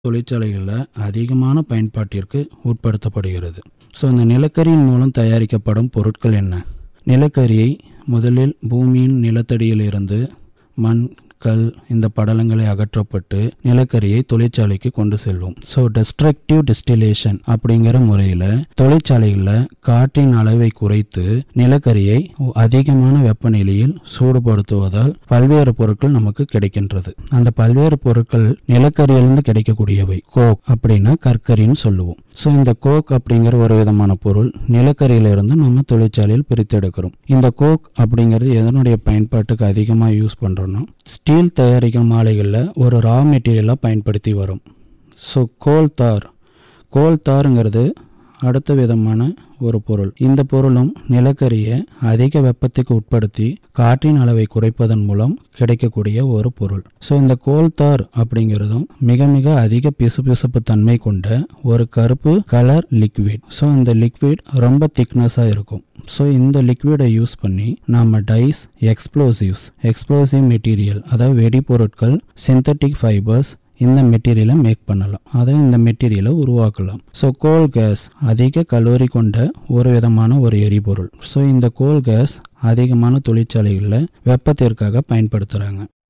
தொழிற்சாலைகளில் அதிகமான பயன்பாட்டிற்கு உட்படுத்தப்படுகிறது ஸோ இந்த நிலக்கரியின் மூலம் தயாரிக்கப்படும் பொருட்கள் என்ன நிலக்கரியை முதலில் பூமியின் நிலத்தடியிலிருந்து மண் கல் இந்த படலங்களை அகற்றப்பட்டு நிலக்கரியை தொழிற்சாலைக்கு கொண்டு செல்வோம் ஸோ டெஸ்ட்ரக்டிவ் டிஸ்டிலேஷன் அப்படிங்கிற முறையில் தொழிற்சாலைகளில் காற்றின் அளவை குறைத்து நிலக்கரியை அதிகமான வெப்பநிலையில் சூடுபடுத்துவதால் பல்வேறு பொருட்கள் நமக்கு கிடைக்கின்றது அந்த பல்வேறு பொருட்கள் நிலக்கரியிலிருந்து கிடைக்கக்கூடியவை கோக் அப்படின்னா கற்கரின்னு சொல்லுவோம் ஸோ இந்த கோக் அப்படிங்கிற ஒரு விதமான பொருள் நிலக்கரியிலிருந்து நம்ம தொழிற்சாலையில் பிரித்தெடுக்கிறோம் இந்த கோக் அப்படிங்கிறது எதனுடைய பயன்பாட்டுக்கு அதிகமாக யூஸ் பண்ணுறோன்னா ஸ்டீல் தயாரிக்கும் ஆலைகளில் ஒரு ரா மெட்டீரியலாக பயன்படுத்தி வரும் ஸோ கோல் தார் கோல் தாருங்கிறது அடுத்த விதமான ஒரு பொருள் இந்த பொருளும் நிலக்கரியை அதிக வெப்பத்துக்கு உட்படுத்தி காற்றின் அளவை குறைப்பதன் மூலம் கிடைக்கக்கூடிய ஒரு பொருள் ஸோ இந்த கோல்தார் அப்படிங்கிறதும் மிக மிக அதிக பிசுபிசுப்பு தன்மை கொண்ட ஒரு கருப்பு கலர் லிக்விட் ஸோ இந்த லிக்விட் ரொம்ப திக்னஸாக இருக்கும் ஸோ இந்த லிக்விடை யூஸ் பண்ணி நாம் டைஸ் எக்ஸ்ப்ளோசிவ்ஸ் எக்ஸ்ப்ளோசிவ் மெட்டீரியல் அதாவது வெடிபொருட்கள் சிந்தட்டிக் ஃபைபர்ஸ் இந்த மெட்டீரியலை மேக் பண்ணலாம் அதை இந்த மெட்டீரியலை உருவாக்கலாம் ஸோ கோல் கேஸ் அதிக கலோரி கொண்ட ஒரு விதமான ஒரு எரிபொருள் ஸோ இந்த கோல் கேஸ் அதிகமான தொழிற்சாலைகளில் வெப்பத்திற்காக பயன்படுத்துகிறாங்க